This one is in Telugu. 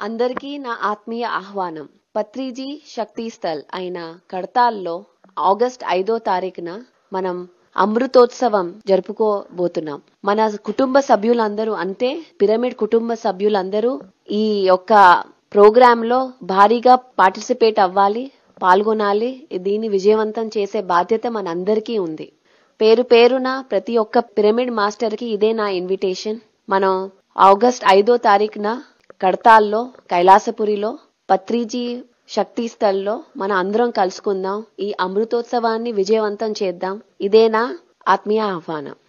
అందరికీ నా ఆత్మీయ ఆహ్వానం పత్రిజీ శక్తి స్థల్ అయిన కడతాల్లో ఆగస్ట్ ఐదో తారీఖున మనం అమృతోత్సవం జరుపుకోబోతున్నాం మన కుటుంబ సభ్యులందరూ అంటే పిరమిడ్ కుటుంబ సభ్యులందరూ ఈ యొక్క ప్రోగ్రామ్ లో భారీగా పార్టిసిపేట్ అవ్వాలి పాల్గొనాలి దీన్ని విజయవంతం చేసే బాధ్యత మనందరికీ ఉంది పేరు పేరున ప్రతి ఒక్క పిరమిడ్ మాస్టర్ కి ఇదే నా ఇన్విటేషన్ మనం ఆగస్ట్ ఐదో తారీఖున కడతాల్లో కైలాసపురిలో పత్రిజీ శక్తి స్థల్లో మన అందరం కలుసుకుందాం ఈ అమృతోత్సవాన్ని విజయవంతం చేద్దాం ఇదే నా ఆత్మీయ ఆహ్వానం